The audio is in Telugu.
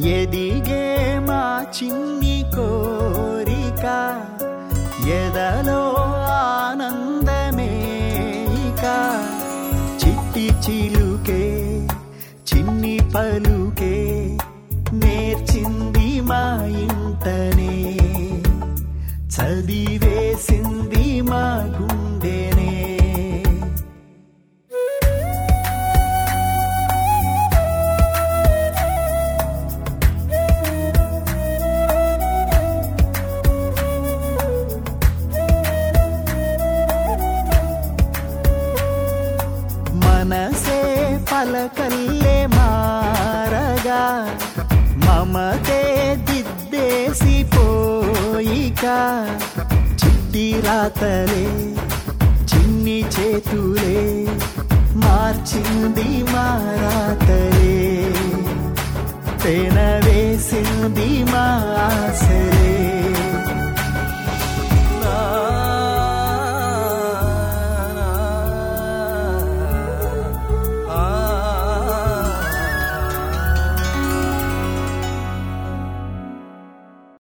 ఎదిగే మా చిన్ని కోరిక ఎదలో ఆనందమే ఇక చిట్టి చిలుకే చిన్ని పలుకే నేర్చింది మా ఇంటనే చదివేసింది మా గుండెనే మనసే పలకల్లే మారగా మమతే దిద్దేసి పోయిక చిట్టి రాతలే చిన్ని చేతులే మార్చింది మారాతలే పెన వేసింది మా ఆశలే